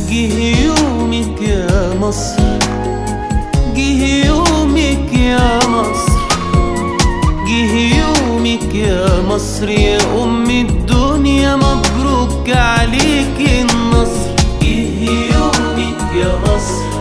جه يومك يا مصر جه يومك يا مصر جه يومك يا مصر يا أم الدنيا مبروك عليك النصر جه يومك يا مصر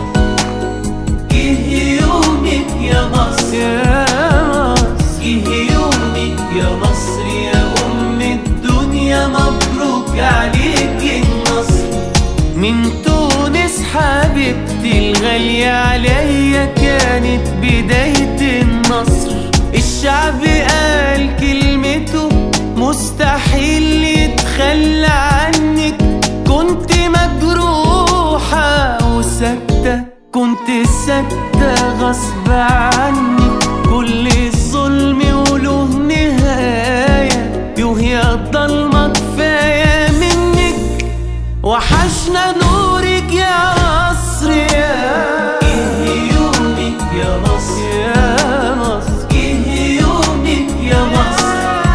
جه يومك يا مصر يا مصر جه يومك يا مصر يا أم الدنيا مبروك عليك النصر من تونس حبيبتي الغالية عليا كانت بداية النصر الشعب قال كلمته مستحيل يتخلى عنك كنت مجروحة وساكتة كنت ساكتة غصب عنك كل الظلم وله نهاية يوهي الضلمة كفاية منك وحشنا نورك يا مصر يا إيه يومك يا مصر يا مصر إيه يومك يا مصر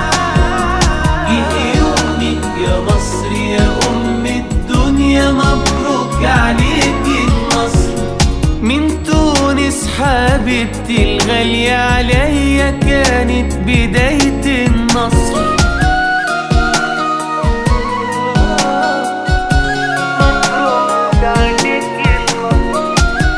إيه يومك يا مصر يا أم الدنيا مبروك عليك النصر من تونس حبيبتي الغالية عليا كانت بداية النصر مبروك عليك النصر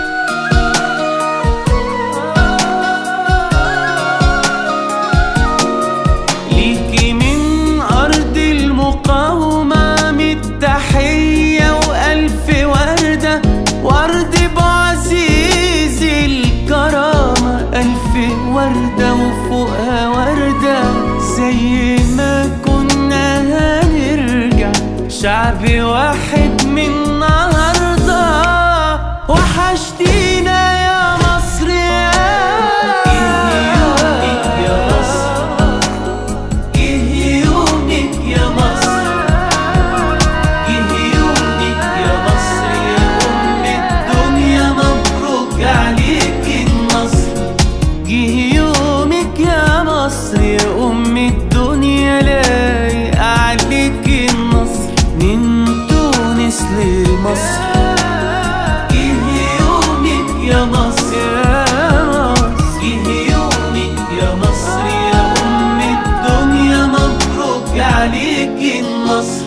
ليكي من أرض المقاومة متحية وألف وردة وأرض بعزيز الكرامة ألف وردة وفوقها وردة زي ما كنا هنرجع شعب واحد من النهاردة وحشتينا يا مصر يا يومك يا مصر جه يومك يا مصر جه يومك يا مصر يا أم الدنيا مبروك عليك النصر جه يومك يا مصر يا أم الدنيا لايق عليك النصر من تونس لمصر جه يومك يا مصر يا مصر جه يومك يا مصر يا أم الدنيا مبروك عليك النصر